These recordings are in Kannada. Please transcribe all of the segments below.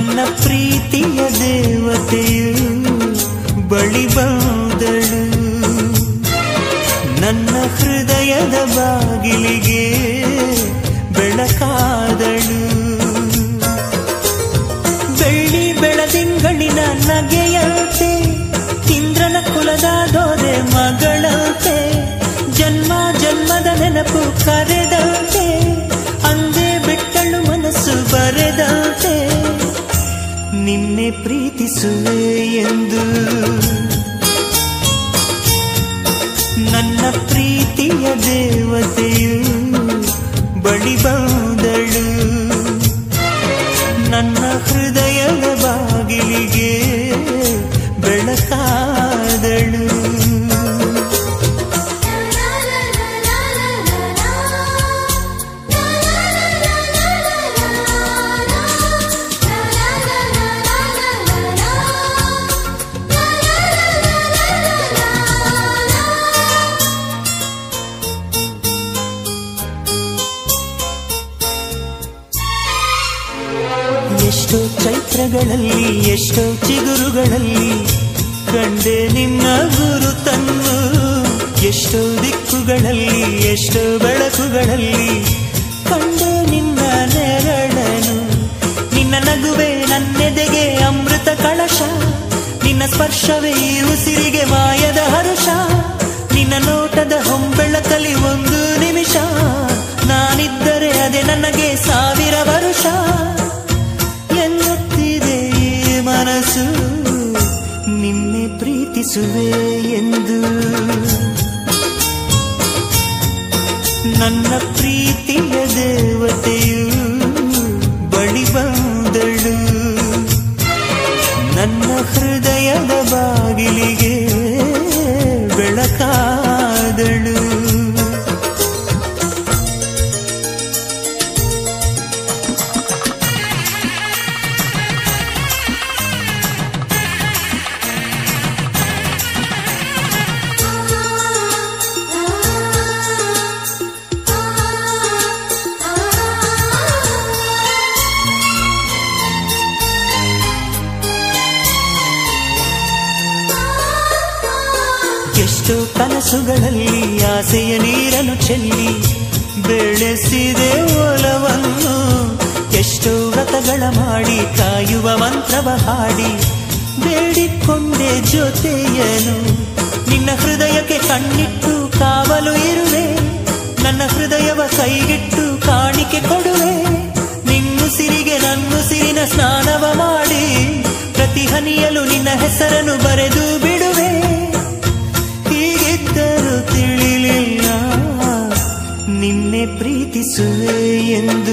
ನನ್ನ ಪ್ರೀತಿಯ ದೇವತೆಯು ಬಳಿ ಬಂದಳು ನನ್ನ ಹೃದಯದ ಬಾಗಿಲಿಗೆ ಬೆಳಕಾದಳು ಬೆಳ್ಳಿ ಬೆಳದಿಂಗಳಿನ ನಗೆಯಂತೆ ಇಂದ್ರನ ಕುಲದ ದೊರೆ ಮಗಳಂತೆ ಜನ್ಮ ಜನ್ಮದ ನೆನಪು ಕರೆದಂತೆ ಅಂದೇ ಬಿಟ್ಟಳು ಮನಸ್ಸು ಬರೆದಂತೆ ನಿನ್ನೆ ಪ್ರೀತಿಸುವೆ ಎಂದು ನನ್ನ ಪ್ರೀತಿಯ ದೇವತೆಯು ಬಳಿ ಬಂದಳು ನನ್ನ ಹೃದಯದ ಬಾಗಿಲಿಗೆ ಬೆಳಕಾದಳು ಎಷ್ಟೋ ಚೈತ್ರಗಳಲ್ಲಿ ಎಷ್ಟೋ ಚಿಗುರುಗಳಲ್ಲಿ ಕಂಡೆ ನಿನ್ನ ಗುರುತನ್ನು ಎಷ್ಟೋ ದಿಕ್ಕುಗಳಲ್ಲಿ ಎಷ್ಟೋ ಬೆಳಕುಗಳಲ್ಲಿ ಕಂಡೆ ನಿನ್ನ ನೆರಳನು ನಿನ್ನ ನಗುವೆ ನನ್ನೆದೆಗೆ ಅಮೃತ ಕಳಶ ನಿನ್ನ ಸ್ಪರ್ಶವೇ ಈ ಉಸಿರಿಗೆ ಮಾಯದ ಹರುಷ ನಿನ್ನ ನೋಟದ ಹೊಂಬೆಳಕಲಿ ಒಂದು ನಿಮಿಷ ನಾನಿದ್ದರೆ ಅದೇ ನನಗೆ ಸಾವಿರ ವರುಷ ಎನ್ನುತ್ತಿದೆ ಈ ಮನಸ್ಸು ನಿನ್ನೆ ಪ್ರೀತಿಸುವೆ ಎಂದು ನನ್ನ ಪ್ರೀತಿಯ ದೇವತೆಯು ಬಳಿ ಬಂದಳು ನನ್ನ ಹೃದಯದ ಬಾಗಿಲಿಗೆ ಬೆಳಕಾದಳು ಎಷ್ಟೋ ಕನಸುಗಳಲ್ಲಿ ಆಸೆಯ ನೀರನ್ನು ಚೆಲ್ಲಿ ಬೆಳೆಸಿದೆ ಒಲವನ್ನು ಎಷ್ಟೋ ವ್ರತಗಳ ಮಾಡಿ ಕಾಯುವ ಮಂತ್ರವ ಹಾಡಿ ಬೇಡಿಕೊಂಡೆ ಜೊತೆಯನು ನಿನ್ನ ಹೃದಯಕ್ಕೆ ಕಣ್ಣಿಟ್ಟು ಕಾವಲು ಇರುವೆ ನನ್ನ ಹೃದಯವ ಕೈಗಿಟ್ಟು ಕಾಣಿಕೆ ಕೊಡುವೆ ನಿನ್ನುಸಿರಿಗೆ ನನ್ನುಸಿರಿನ ಸ್ನಾನವ ಮಾಡಿ ಪ್ರತಿ ಹನಿಯಲು ನಿನ್ನ ಹೆಸರನ್ನು ಬರೆದು ಬಿಡುವೆ ಹೀಗಿದ್ದರೂ ತಿಳಿಲಿಲ್ಲ ನಿನ್ನೆ ಪ್ರೀತಿಸುವೆ ಎಂದು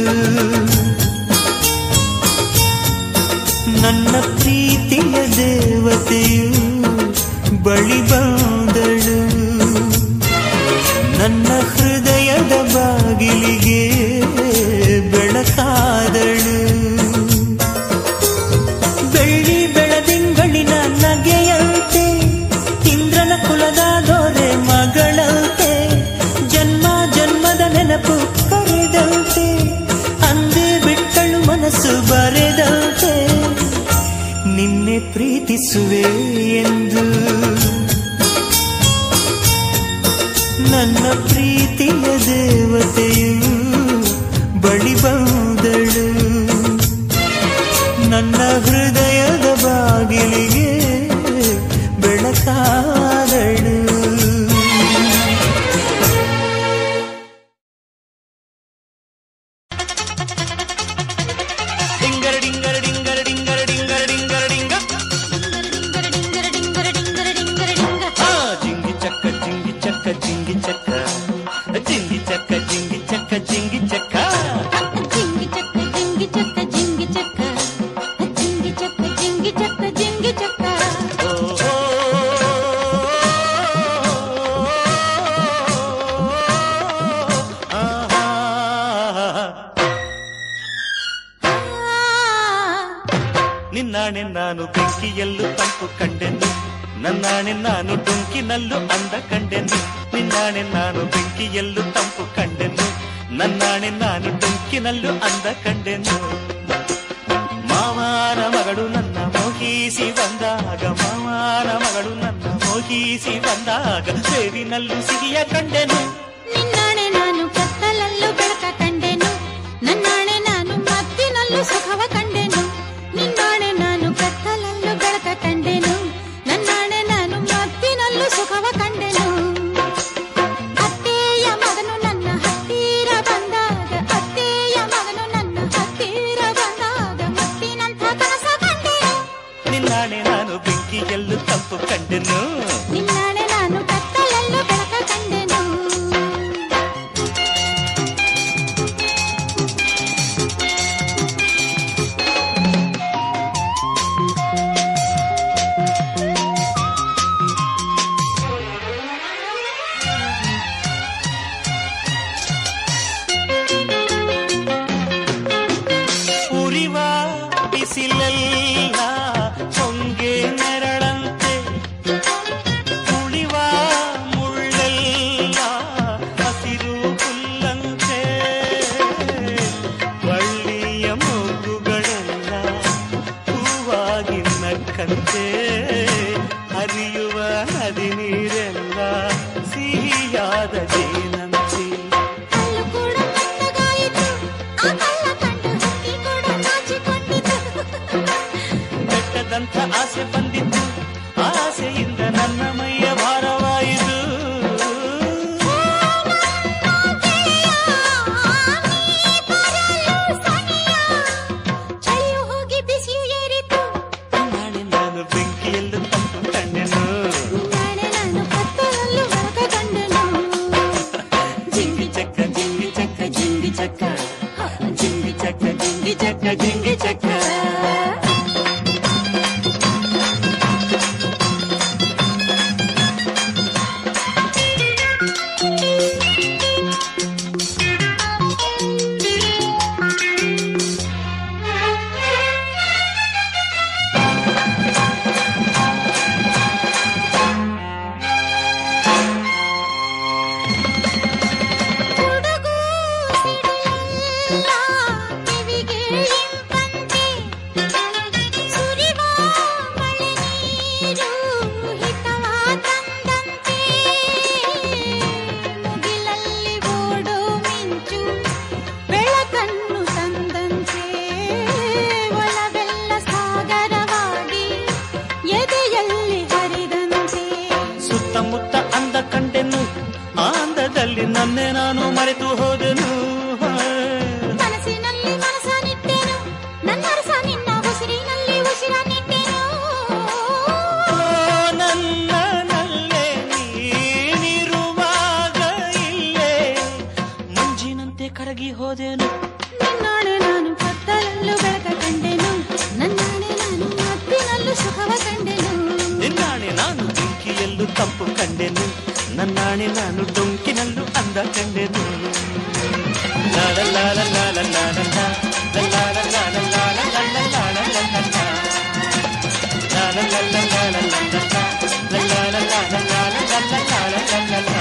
ನನ್ನ ಪ್ರೀತಿಯ ದೇವತೆಯು ಬಳಿ ಬಂದಳು ನನ್ನ ಹೃದಯದ ಬಾಗಿಲಿಗೆ ಬೆಳಕಾದಳು ಬೆಳ್ಳಿ ಬೆಳದಿಂಗಳಿನ ನಗೆಯಂತೆ ಇಂದ್ರನ ಕುಲದ ದೊರೆ ಮಗಳಂತೆ ಜನ್ಮ ಜನ್ಮದ ನೆನಪು ಕರೆದಂತೆ ಅಂದೇ ಬಿಟ್ಟಳು ಮನಸ್ಸು ಬರೆದಂತೆ ನಿನ್ನೆ ಪ್ರೀತಿಸುವೆ ಎಂದು ನನ್ನ ಪ್ರೀತಿಯ ದೇವತೆಯು ಬಳಿ ಬಂದಳು ನನ್ನ ಹೃದಯದ ಬಾಗಿಲಿಗೆ ಬೆಳಕಾದಳು ಡಿಂಗರ ಡಿಂಗರ ಡಿಂಗರ ಡಿಂಗರ ಡಿಂಗರ ಡಿಂಗರ ಡಿಂಗ ಆ, ಜಿಂಗಿ ಚಕ್ಕ ಜಿಂಗಿ ಚಕ್ಕ ಜಿಂಗಿ ಚಕ್ಕ ಜಿಂಗಿ ಚಕ್ಕ ಜಿಂಗಿ ಚಕ್ಕ ಜಿಂಗಿ ಚಕ್ಕ ಜಿಂಗಿ ಚಕ್ಕ ಜಿಂಗಿ ಚಕ್ಕ ಜಿಂಗಿ ಚಕ್ಕ ಜಿಂಗಿ ಚಕ್ಕ ಜಿಂಗಿ ಚಕ್ಕ ಜಿಂಗಿ ಚಕ್ಕ ಓ, ಓ, ಆಹಾ. ನಿನ್ನಾಣೆ ನಾನು ಬೆಂಕಿಯಲ್ಲೂ ತಂಪು ಕಂಡೆನು ನನ್ನಾಣೆ ನಾನು ಡೊಂಕಿನಲ್ಲೂ ಅಂದ ಕಂಡೆನು ನಿನ್ನಾಣೆ ನಾನು ಬೆಂಕಿಯಲ್ಲೂ ತಂಪು ಕಂಡೆನು ನನ್ನಾಣೆ ನಾನು ಡೊಂಕಿನಲ್ಲೂ ಅಂದ ಕಂಡೆನು ಮಾವನ ಮಗಳು ನನ್ನ ಮೋಹಿಸಿ ಬಂದಾಗ ಮಾವನ ಮಗಳು ನನ್ನ ಮೋಹಿಸಿ ಬಂದಾಗ ಸೇರಿನಲ್ಲೂ ಸಿಹಿಯ ಕಂಡೆನು ನಿನ್ನಾಣೆ ನಾನು ಕತ್ತಲಲ್ಲೂ ಬೆಳಕ ಕಂಡೆನು ನನ್ನಾಣೆ ನಾನು ಮತ್ತಿನಲ್ಲೂ ಸುಖವ ಕಂಡೆನು ನಿನ್ನಾಣೆ ನಾನು ಕತ್ತಲಲ್ಲೂ ಬೆಳಕ ಕಂಡೆನು ನನ್ನಾಣೆ ನಾನು ಮತ್ತಿನಲ್ಲೂ ಸುಖವ ಕಂಡೆನು ಅತ್ತೆಯ ಮಗನು ನನ್ನ ಹತ್ತಿರ ಬಂದಾಗ ಅತ್ತೆಯ ಮಗನು ನನ್ನ ಹತ್ತಿರ ಬಂದಾಗ ಮತ್ತಿನಂಥ ಕನಸ ಕಂಡೆನು ನಿನ್ನಾಣೆ ನಾನು ಬೆಂಕಿಯಲ್ಲೂ ತಂಪು ಕಂಡೆನು ನಿನ್ನಾಣೆ ನಾನು ಕತ್ತಲಲ್ಲೂ ಬೆಳಕ ಕಂಡೆನು ಉರಿವ ಬಿಸಿಲೆಲ್ಲ ಹೊಂಗೆ ನೆರಳಂತೆ ಉಳಿವ ಮುಳ್ಳೆಲ್ಲ ಹಸಿರು ಹುಲ್ಲಂತೆ ಬಳ್ಳಿಯ ಮೂಗುಗಳೆಲ್ಲ ಹೂವಾಗಿ ನಕ್ಕಂತೆ ಹರಿಯುವ ನದಿ ನೀರೆಲ್ಲ ಸಿಹಿಯಾದ ಜೇನಂತೆ ಕಲ್ಲು ಕೂಡ ಮೆತ್ತಗಾಯಿತು ಆ ಕಲ್ಲ ಕಂಡು ಹಕ್ಕಿ ಕೂಡ ನಾಚಿಕೊಂಡಿತು ಬೆಟ್ಟದಂಥ ಆಸೆ ಬಂದಿತ್ತು ಆಸೆಯಿಂದ ನನ್ನ ಮೈಯ ಭಾರವಾಯಿತು ಚಳಿಯು ಹೋಗಿ ಬಿಸಿಯು ಏರಿತು ನಾಳೆ ನಾನು ಬೆಂಕಿಯಲ್ಲೂ ತಪ್ಪು ಕಂಡೆನು ನಾಳೆ ನಾನು ಕತ್ತಲಲ್ಲೂ ಬೆಳಕ ಕಂಡೆನು ಜಿಂಗಿ ಚಕ್ಕ ಜಿಂಗಿ ಚಕ್ಕ ಜಿಂಗಿ ಚಕ್ಕ ಜಿಂಗಿ ಚಕ್ಕ ಜಿಂಗಿ ಚಕ್ಕ ಜಿಂಗಿ ಚಕ್ಕ ಹುಡುಗು ಸಿಡಿಲೆಲ್ಲ ಕಿವಿಗೆ ಇಂಪಂತೆ ಸುರಿವ ಮಳೆ ನೀರು ಹಿತವ ತಂದಂತೆ ಮುಗಿಲಲ್ಲಿ ಓಡೋ ಮಿಂಚು ಬೆಳಕನ್ನು ತಂದಂತೆ ಒಳವೆಲ್ಲ ಸಾಗರವಾಗಿ ಎದೆಯಲ್ಲಿ ಹರಿದಂತೆ ಸುತ್ತಮುತ್ತ ಅಂದ ಕಂಡೆನು ಆ ಅಂದದಲ್ಲಿ ನನ್ನೆ ನಾನು ಮರೆತು ಹೋದೆನು ಮನಸ್ಸಿನಲ್ಲಿ ಮನಸ ನಿಟ್ಟೆನು ನನ್ನ ರಸ ನಿನ್ನ ಉಸಿರಿನಲ್ಲಿ ಉಸಿರ ನಿಟ್ಟೆನು ಓ ನನ್ನ ನಲ್ಲೆ ನೀನಿರುವಾಗ ಇಲ್ಲೇ ಮಂಜಿನಂತೆ ಕರಗಿ ಹೋದೆನು ನಿನ್ನಾಣೆ ನಾನು ಕತ್ತಲಲ್ಲೂ ಬೆಳಕ ಕಂಡೆನು ನನ್ನಾಣೆ ನಾನು ಮತ್ತಿನಲ್ಲೂ ಸುಖವ ಕಂಡೆನು ನಿನ್ನಾಣೆ ನಾನು ಬೆಂಕಿಯಲ್ಲೂ ತಪ್ಪು ಕಂಡೆನು ನನ್ನಾಣೆ ನಾನು ಡೊಂಕಿನಲ್ಲೂ ಅಂದ ಕಂಡೆನು ಲಾಲ ಲಾಲ ಲಾಲ ಲಾಲ ಲಾ. ಲಾಲ ಲಾಲ ಲಾಲ ಲಾಲ ಲಾಲ ಲಾಲ ಲಾ. ಲಾಲ ಲಾಲ ಲಾಲ ಲಾಲ ಲಾ. ಲಾಲ ಲಾಲ ಲಾಲ ಲಾಲ ಲಾಲ ಲಾಲ ಲಾ.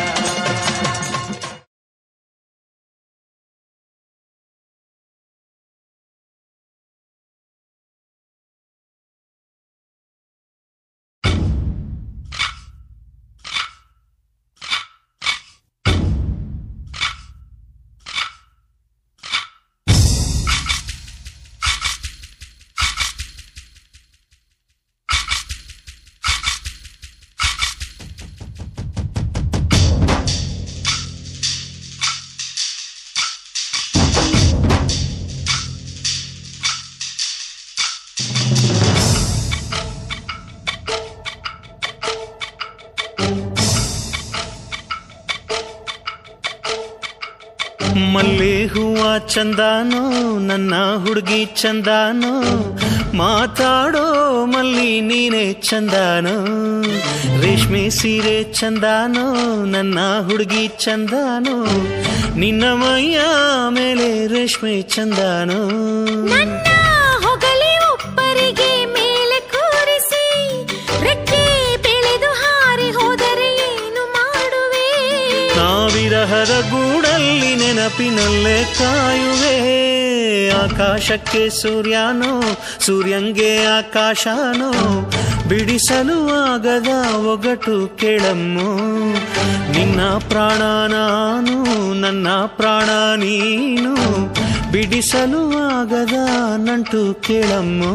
ಮಲ್ಲೆ ಹೂವ ಚಂದಾನೋ ನನ್ನ ಹುಡುಗಿ ಚಂದಾನೋ ಮಾತಾಡೋ ಮಲ್ಲಿ ನೀನೆ ಚಂದಾನೋ ರೇಷ್ಮೆ ಸೀರೆ ಚಂದಾನೋ ನನ್ನ ಹುಡುಗಿ ಚಂದಾನೋ ನಿನ್ನ ಮೈಯ ಮೇಲೆ ರೇಷ್ಮೆ ಚಂದಾನೋ ನನ್ನ ಹೊಗಲಿ ಒಬ್ಬರಿಗೆ ಮೇಲೆ ಕೂರಿಸಿ ರೆಕ್ಕೆ ಬೆಳೆದು ಹಾರಿ ಹೋದರೆ ಏನು ಮಾಡುವೆ ಸಾವಿರ ವಿರಹದ ಗೂಡಲ್ಲಿ ನೆನಪಿನಲ್ಲೇ ಕಾಯುವೆ ಆಕಾಶಕ್ಕೆ ಸೂರ್ಯನೋ ಸೂರ್ಯಂಗೆ ಆಕಾಶನೋ ಬಿಡಿಸಲು ಆಗದ ಒಗಟು ಕೆಳಮ್ಮು ನಿನ್ನ ಪ್ರಾಣ ನಾನು ನನ್ನ ಪ್ರಾಣ ನೀನು ಬಿಡಿಸಲು ಆಗದ ನಂಟು ಕೇಳಮ್ಮು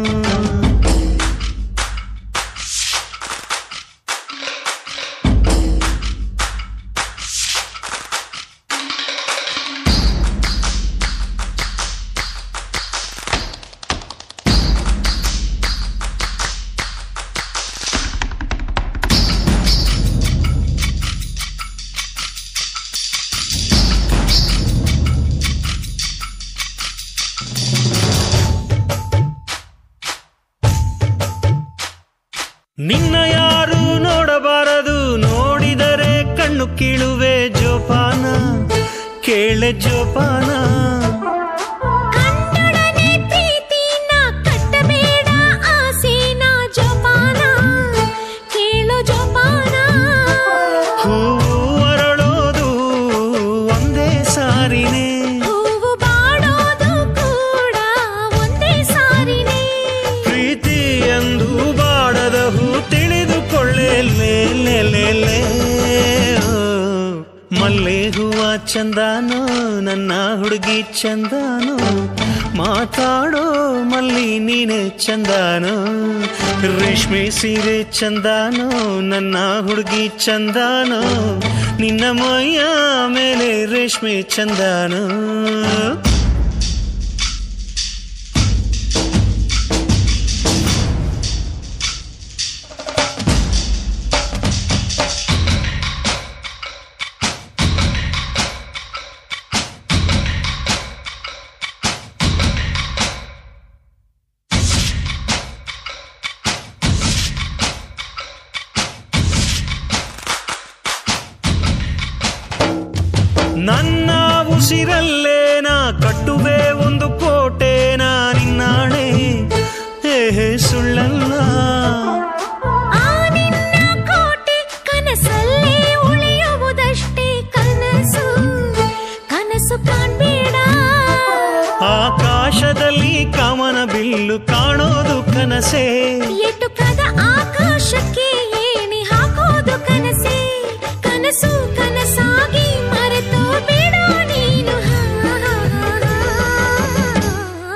ನಿನ್ನ ಯಾರು ನೋಡಬಾರದು ನೋಡಿದರೆ ಕಣ್ಣು ಕೀಳುವೆ ಜೋಪಾನ ಕೇಳೆ ಜೋಪಾನ ಕಂಡೊಡನೆ ಪ್ರೀತಿನ ಕಟ್ಟಬೇಡ ಆಸೆನ ಜೋಪಾನ ಕೇಳು ಜೋಪಾನ ಹೂವು ಅರಳೋದು ಒಂದೇ ಸಾರಿನೇ ಹೂವು ಬಾಡೋದು ಕೂಡ ಒಂದೇ ಸಾರಿನೇ ಪ್ರೀತಿ ಎಂದು ಬಾಡದ ಹೂ ತಿಳಿದುಕೊಳ್ಳೆ ಲೇ, ಲೇ, ಲೇ, ಲೇ. ಓ, ಮಲ್ಲೆ ಹೂವ ಚಂದಾನೋ ನನ್ನ ಹುಡುಗಿ ಚಂದಾನೋ ಮಾತಾಡೋ ಮಲ್ಲಿ ನೀನೆ ಚಂದಾನೋ ರೇಷ್ಮೆ ಸೀರೆ ಚಂದಾನೋ ನನ್ನ ಹುಡುಗಿ ಚಂದಾನೋ ನಿನ್ನ ಮೈಯ ಮೇಲೆ ರೇಷ್ಮೆ ಚಂದಾನೋ ನನ್ನ ಉಸಿರಲ್ಲೇನ ಕಟ್ಟುವೆ ಒಂದು ಕೋಟೆನ ನಿನ್ನಾಣೆ ಹೇ ಹೇ ಸುಳ್ಳಲ್ಲ ಆ ನಿನ್ನ ಕೋಟೆ ಕನಸಲ್ಲೇ ಉಳಿಯುವುದಷ್ಟೇ ಕನಸು ಕನಸು ಕಾಣ್ಬೇಡ ಆಕಾಶದಲ್ಲಿ ಕಾಮನ ಬಿಲ್ಲು ಕಾಣೋದು ಕನಸೇ ಎಟುಕದ ಆಕಾಶಕ್ಕೆ ಏಣಿ ಹಾಕೋದು ಕನಸೇ ಕನಸು ಕನಸಾಗಿ ಮರೆತು ಬೇಡ ನೀನು ಹಾ, ಹಾ, ಹಾ, ಹಾ.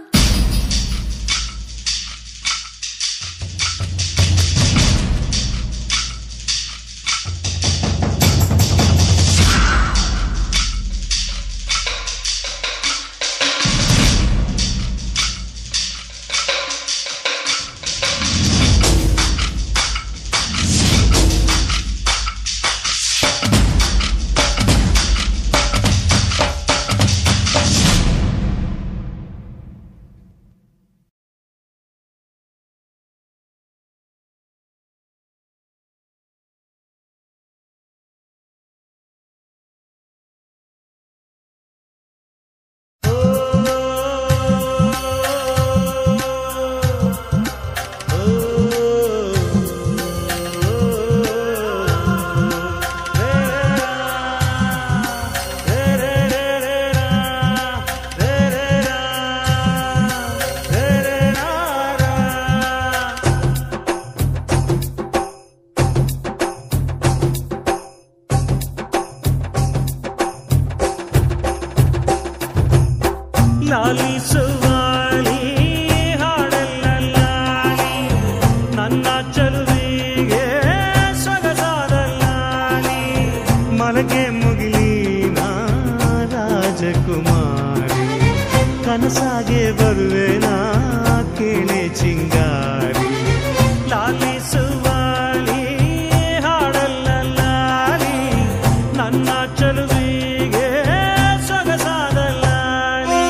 ಲಾಲಿಸುವಾಲಿ ಹಾಡಲ್ಲಲ್ಲಾಲಿ ನನ್ನ ಚಲುವಿಗೆ ಸೊಗಸಾದಲ್ಲಾಲಿ ಮಲಗೆ ಮುಗಿಲಿನ ರಾಜಕುಮಾರಿ ಕನಸಾಗೆ ಬರುವೆ ನಾ ಕೇಳೆ ಚಿಂಗಾರಿ ಲಾಲಿಸುವಾಲಿ ಹಾಡಲ್ಲಲ್ಲಾಲಿ ನನ್ನ ಚಲುವಿಗೆ ಸೊಗಸಾದಲ್ಲಾಲಿ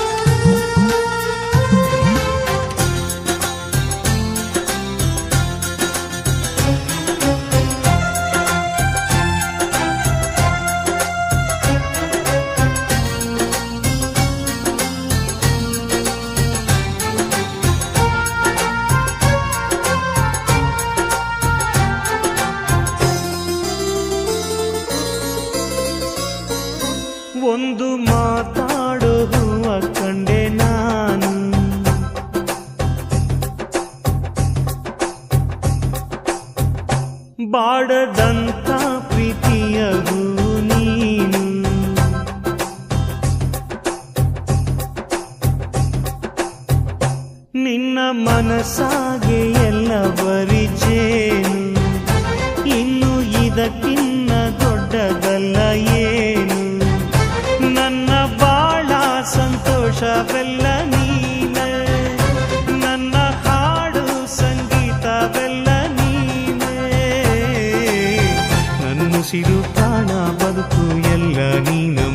ಆ ಒಂದು ಮಾತಾಡೋ ಹೂವ ಕಂಡೆ ನಾನು ಬಾಡದಂತ ಪ್ರೀತಿಯ ಹೂ ನೀನು ನಿನ್ನ ಮನಸ್ಸಾಗೆ ಎಲ್ಲ ಬರಿಜೇನು ಇನ್ನು ಇದಕ್ಕಿನ್ನ ದೊಡ್ಡದಲ್ಲ ಏನು ನನ್ನ ಬಾಳ ಸಂತೋಷವೆಲ್ಲ ನೀನೆ ನನ್ನ ಹಾಡು ಸಂಗೀತವೆಲ್ಲ ನೀನೆ ನನ್ನುಸಿರು ಪ್ರಾಣ ಬದುಕು ಎಲ್ಲ ನೀನಮ್ಮ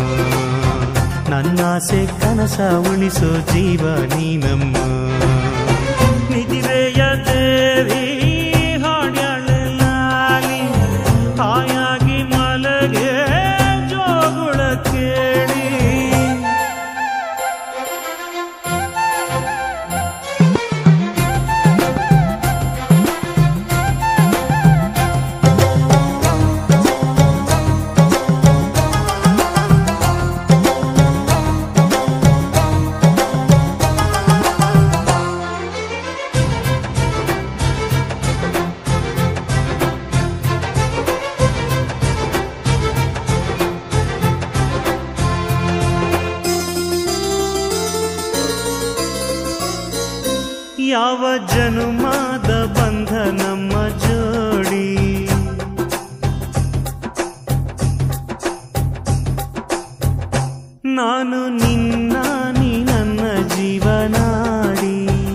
ನನ್ನಾಸೆ ಕನಸ ಉಳಿಸೋ ಜೀವ ನೀನಮ್ಮ ನಿಧಿರೆಯ ದೇವಿ ಹಾಡ್ಯಾಳಲಾಲಿ ಹಾಯಾಗಿ ಮಲಗೆ ಜೋಗುಳ ಕೇಳಿ ಯಾವ ಜನುಮಾದ ಬಂಧ ನಮ್ಮ ಜೋಡಿ ನಾನು ನಿನ್ನ ನೀ ನನ್ನ ಜೀವನಾಡಿ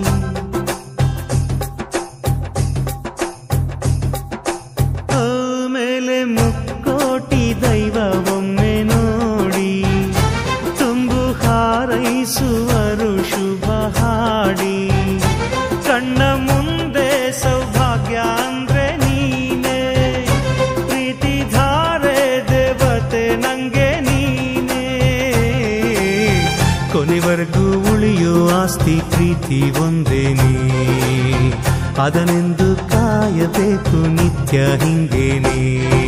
ಮೇಲೆ ಮುಕ್ಕೋಟಿ ದೈವ ಒಮ್ಮೆ ನೋಡಿ ತುಂಬು ಹಾರೈಸುವರು ಶುಭ ಹಾಡಿ ಕಣ್ಣ ಮುಂದೆ ಸೌಭಾಗ್ಯ ಅಂದ್ರೆ ನೀನೆ ಪ್ರೀತಿ ಧಾರೆ ದೇವತೆ ನಂಗೆ ನೀನೆ ಕೊನೆವರೆಗೂ ಉಳಿಯೋ ಆಸ್ತಿ ಪ್ರೀತಿ ಒಂದೇನೇ ಅದನೆಂದು ಕಾಯಬೇಕು ನಿತ್ಯ ಹಿಂಗೇನೆ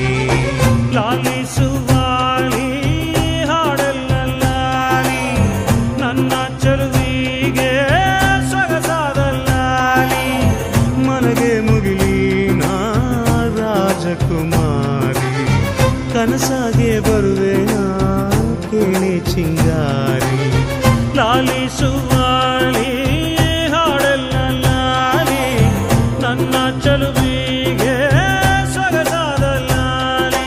ಲಾಲಿಸುವಾಳಿ ಹಾಡಲ್ಲ ಲಾಲಿ ನನ್ನ ಚಲುವಿಗೆ ಸೊಗಸಾದಲ್ಲಾಲಿ ಮನಗೆ ಮುಗಿಲಿನ ರಾಜಕುಮಾರಿ ಕನಸಾಗೆ ಬರುವೆನಾ ಕೇಳಿ ಚಿಂಗಾರಿ ಲಾಲಿಸುವಾಳಿ ಹಾಡಲ್ಲ ಲಾಲಿ ನನ್ನ ಚಲುವಿಗೆ ಸೊಗಸಾದ ಲಾಲಿ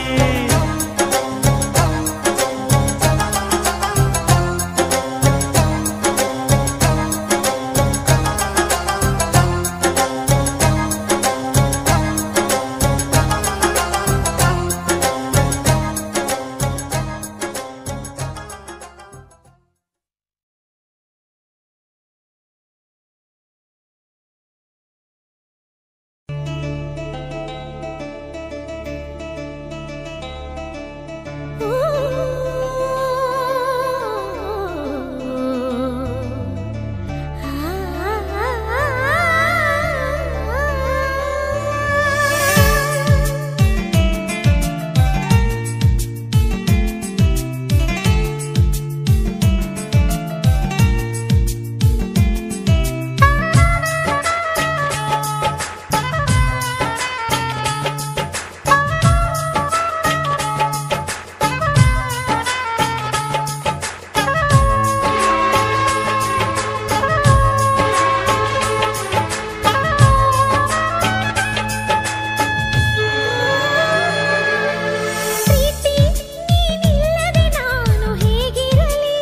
ಪ್ರೀತಿ ನೀನಿಲ್ಲದೆ ನಾನು ಹೇಗಿರಲಿ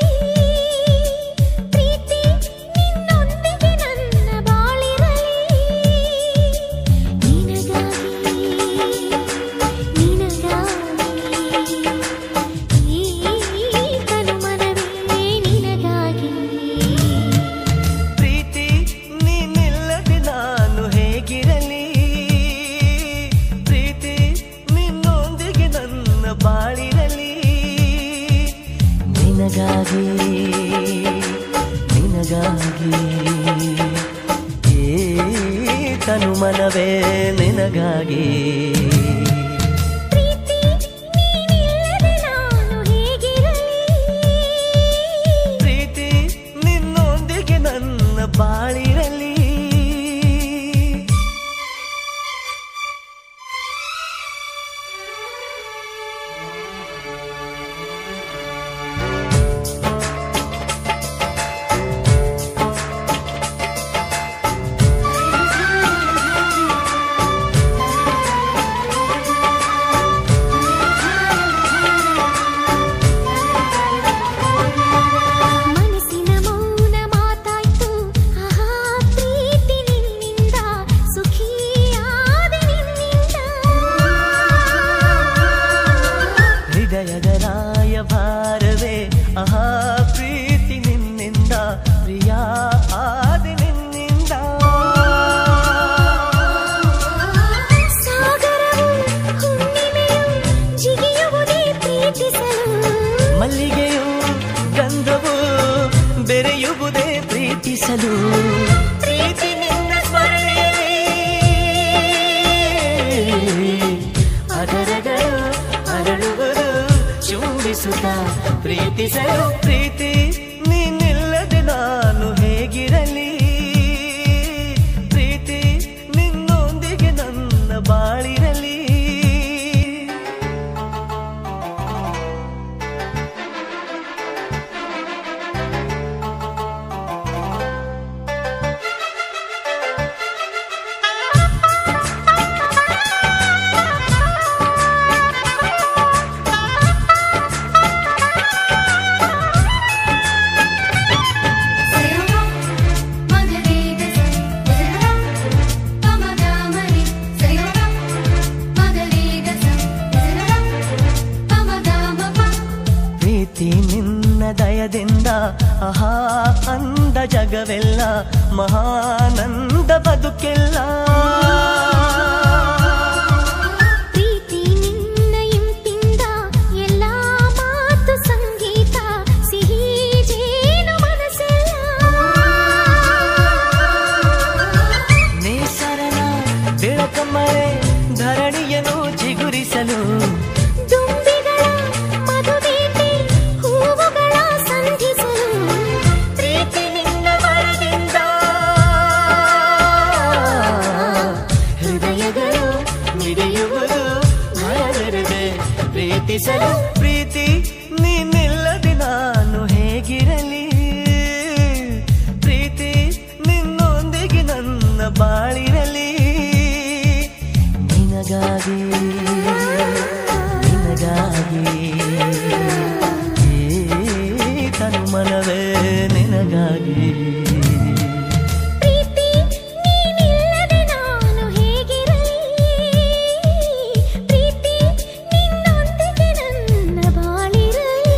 ಪ್ರೀತಿ ನಿನ್ನೊಂದಿಗೆ ನನ್ನ ಬಾಳಿರಲಿ ನಿನಗಾಗಿ ನಿನಗಾಗಿ ಈ ತನುಮನವೇ ನಿನಗಾಗಿ ಪ್ರೀತಿ ನೀನಿಲ್ಲದೆ ನಾನು ಹೇಗಿರಲಿ ಪ್ರೀತಿ ನಿನ್ನೊಂದಿಗೆ ನನ್ನ ಬಾಳಿರಲಿ ನಿನಗಾಗಿ ನಿನಗಾಗಿ ಈ ತನು ಮನವೇ ನಿನಗಾಗಿ ಪ್ರೀತಿ ನೀನಿಲ್ಲದೆ ನಾನು ಹೇಗಿರಲಿ ಭಾರವೇ ಆಹಾ ಪ್ರೀತಿ ನಿನ್ನಿಂದ ಪ್ರಿಯ ಆದ ನಿನ್ನಿಂದ ಸಾಗರವು ಹುಣ್ಣಿಮೆಯು ಜಿಗಿಯುವುದೇ ಪ್ರೀತಿಸಲು ಮಲ್ಲಿಗೆಯು ಗಂಧವು ಬೆರೆಯುವುದೇ ಪ್ರೀತಿಸಲು ಪ್ರೀತಿ ನಿನ್ನ ಸ್ಮರಣೆಯಲ್ಲಿ ಅದರಗಳು ಅರಳುವುದು ಚುಂಬಿಸುತ್ತ ಪ್ರೀತಿಸಲು ಪ್ರೀತಿ ನೀನಿಲ್ಲದೆ ನಾನು ಹೇಗಿರಲಿ ಪ್ರೀತಿ ನಿನ್ನೊಂದಿಗೆ ನನ್ನ ಬಾಳಿರಲಿ ಪ್ರೀತಿ ನಿನ್ನ ದಯದಿಂದ ಆಹಾ ಅಂದ ಜಗವೆಲ್ಲ ಮಹಾನಂದ ಬದುಕೆಲ್ಲ ಪ್ರೀತಿ ನಿನ್ನ ಇಂಪಿಂದ ಎಲ್ಲ ಮಾತು ಸಂಗೀತ ಸಿಹಿ ಜೇನು ಮನಸ್ಸೆಲ್ಲ ನೇಸರನ ಬೆಳಕಮ್ಮಳೆ ಧರಣಿಯನ್ನು ಚಿಗುರಿಸಲು ದುಂಬಿಗಳ ಮಧುಬೇಟೆ ಹೂವುಗಳ ಸಂಧಿಸಲು ಪ್ರೀತಿ ನಿನ್ನ ವರದಿಂದ ಹೃದಯಗಳು ಮಿಡಿಯುವುದು ಭಯವಿರದೆ ಪ್ರೀತಿಸಲು ಪ್ರೀತಿ ನೀನಿಲ್ಲದೆ ನಾನು ಹೇಗಿರಲಿ ಪ್ರೀತಿ ನಿನ್ನೊಂದಿಗೆ ನನ್ನ ಬಾಳಿರಲಿ ನಿನಗಾಗಿ ನಿನಗಾಗಿ ಈ ತನು ಮನವೇ ನಿನಗಾಗಿ ಪ್ರೀತಿ ನೀನಿಲ್ಲದೆ ನಾನು ಹೇಗಿರಲಿ ಪ್ರೀತಿ ನಿನ್ನೊಂದಿಗೆ ನನ್ನ ಬಾಳಿರಲಿ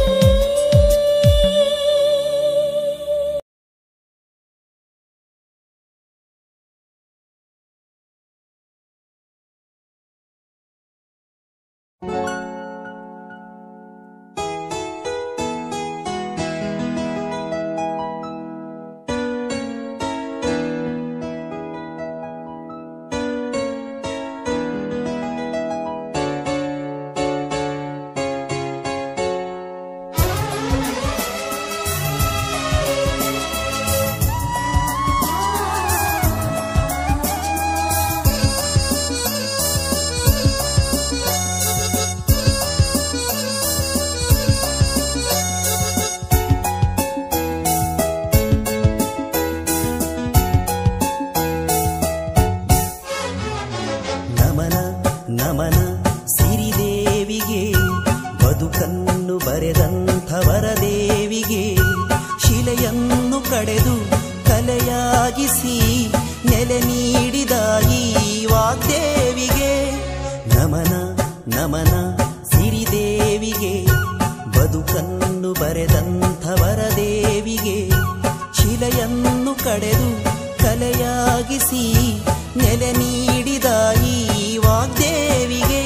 ನಮನ ನಮನ ಸಿರಿದೇವಿಗೆ ಬದುಕನ್ನು ಬರೆದಂಥವರ ದೇವಿಗೆ ಶಿಲೆಯನ್ನು ಕಡೆದು ಕಲೆಯಾಗಿಸಿ ನೆಲೆ ನೀಡಿದ ಈ ವಾಗ್ದೇವಿಗೆ ನಮನ ನಮನ ಸಿರಿದೇವಿಗೆ ಬದುಕನ್ನು ಬರೆದಂಥವರ ದೇವಿಗೆ ಶಿಲೆಯನ್ನು ಕಡೆದು ಕಲೆಯಾಗಿಸಿ ನೆಲೆ ನೀಡಿದ ಈ ವಾಗ್ದೇವಿಗೆ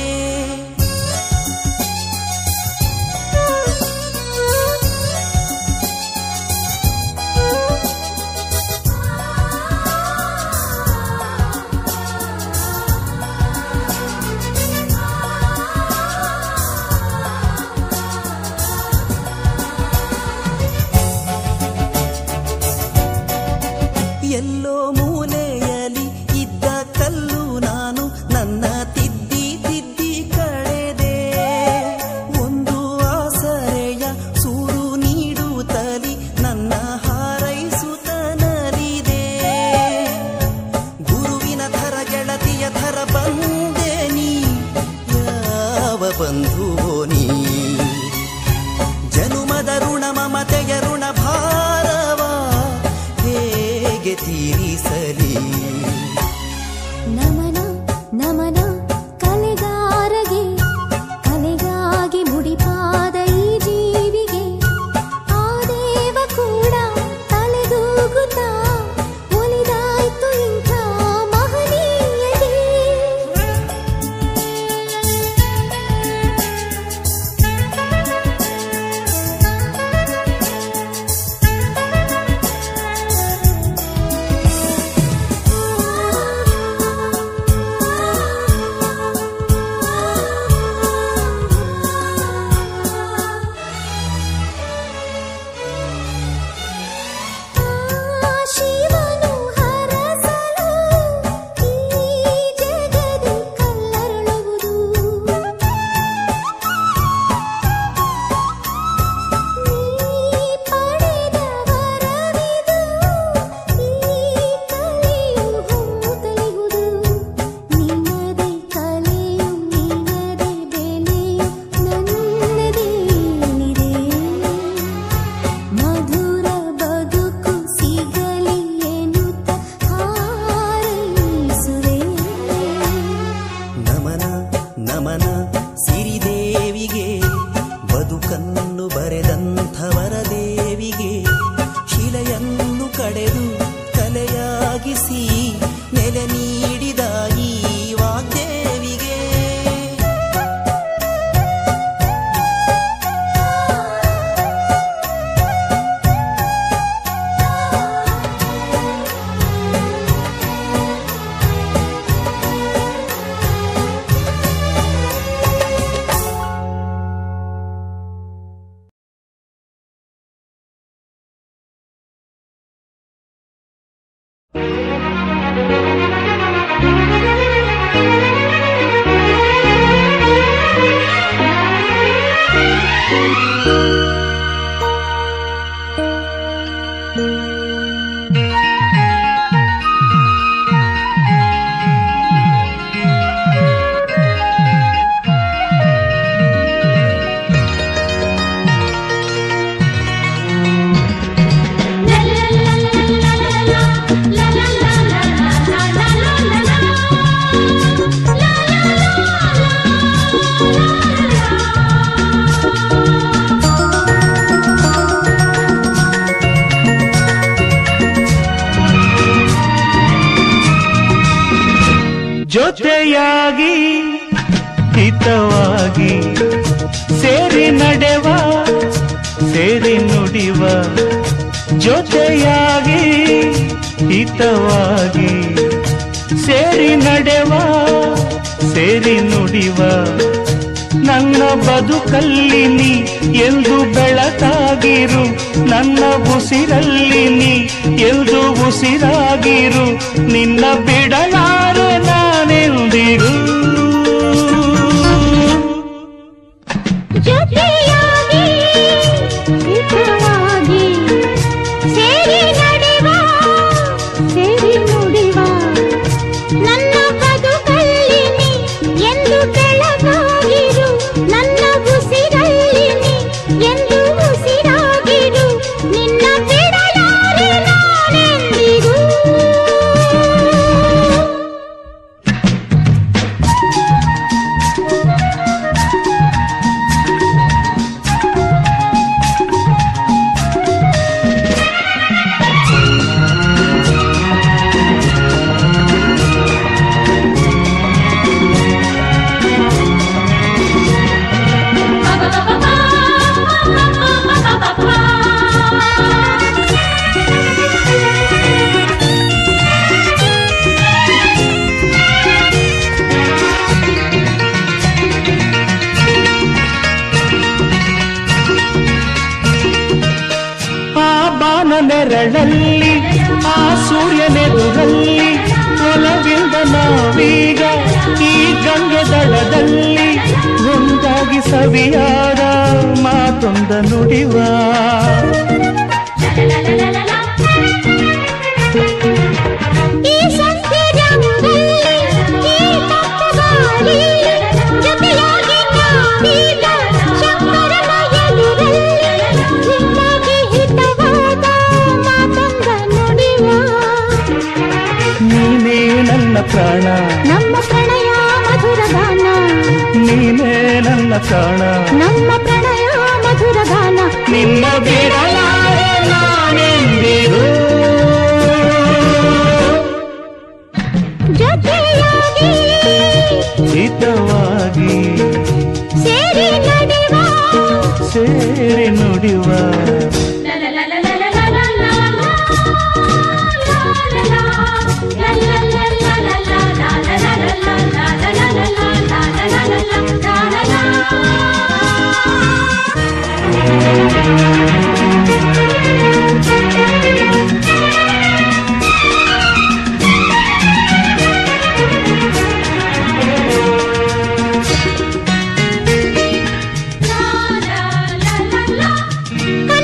ಆ ಬದುಕನ್ನು ಬರೆದಂಥವರ ದೇವಿಗೆ ಶಿಲೆಯನ್ನು ಕಡೆದು ಕಲೆಯಾಗಿಸಿ ನೆಲೆ ನೀಡಿದ ಈ ವಾಗ್ದೇವಿಗೆ ಜೊತೆಯಾಗಿ ಹಿತವಾಗಿ ಸೇರಿ ನಡೆವ ಸೇರಿ ನುಡಿವ ಜೊತೆಯಾಗಿ ಹಿತವಾಗಿ ಸೇರಿ ನಡೆವ ಸೇರಿ ನುಡಿವ ನನ್ನ ಬದುಕಲ್ಲಿ ನೀ ಎಂದು ಬೆಳಕಾಗಿರು ನನ್ನ ಉಸಿರಲ್ಲಿ ನೀ ಎಂದು ಉಸಿರಾಗಿರು ನಿನ್ನ ಬಿಡಲಾರೆ ನಾನೆಂದಿರು ಜೊತೆಯಾಗಿ ಹಿತವಾಗಿ ಸೇರಿ ನಡೆವ ಸೇರಿ ನುಡಿವ ನನ್ನ ಬದುಕಲ್ಲಿ ನೀ ಎಂದು ಬೆಳಗಾಗಿರು ನನ್ನ ಉಸಿರಲ್ಲಿ ನೀ ಎಂದು ಉಸಿರಾಗಿರು ನಿನ್ನ ಬಿಡಲಾರೆ ನಾನೆಂದಿಗೂ ಆ ಬಾನ ನೆರಳಲ್ಲಿ ಆ ಸೂರ್ಯನೆದುರಲ್ಲಿ ಒಲವಿಂದ ನಾವೀಗ ಈ ಗಂಗೆ ದಡದಲ್ಲಿ ಒಂದಾಗಿ ಸವಿಯಾದ ಮಾತೊಂದ ನುಡಿವ ಈ ಸಂಧ್ಯೆ ರಂಗಲ್ಲಿ ಈ ತಂಪು ಗಾಳಿ ಜೊತೆಯಾಗಿ ನಾವೀಗ ಶಂಕರನ ಎದುರಲ್ಲಿ ನಿನ್ನಾಗಿ ಹಿತವಾದ ಮಾತೊಂದ ನುಡಿವ ನೀನೇ ನನ್ನ ಪ್ರಾಣ ನಮ್ಮ ಪ್ರಣಯ ಮಧುರ ಗಾನ ನೀನೇ ನನ್ನ ಪ್ರಾಣ ನಮ್ಮ ಪ್ರಣಯ ಮಧುರ ಗಾನ ನಿನ್ನ ಬಿಡಲಾರೆ ನಾನೆಂದಿರು ಜೊತೆಯಾಗಿ ಹಿತವಾಗಿ ಸೇರಿ ನಡೆವ ಸೇರಿ ನುಡಿವ La la la la la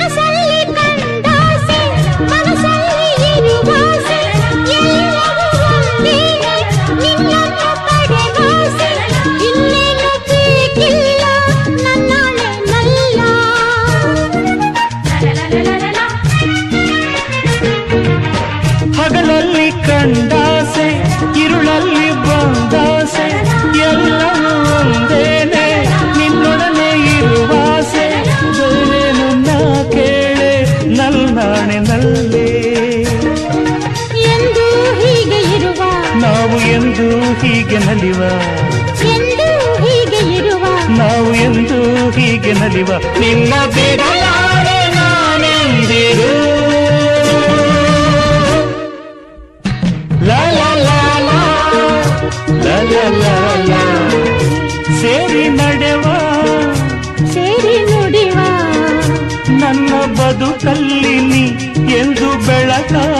ಹೀಗೆ ನಲಿವ ಎಂದು ಹೀಗೆ ಇರುವ ನಾವು ಎಂದು ಹೀಗೆ ನಲಿವ ನಿನ್ನ ಬಿಡಲಾರೆ ನಾನೆಂದಿರು ಲಾ ಲಾ ಲಾ ಲಾ, ಲಾ ಲಾ ಲಾ ಲಾ. ಸೇರಿ ನಡೆವ ಸೇರಿ ನುಡಿವ ನನ್ನ ಬದುಕಲ್ಲಿ ನೀ ಎಂದು ಬೆಳಕ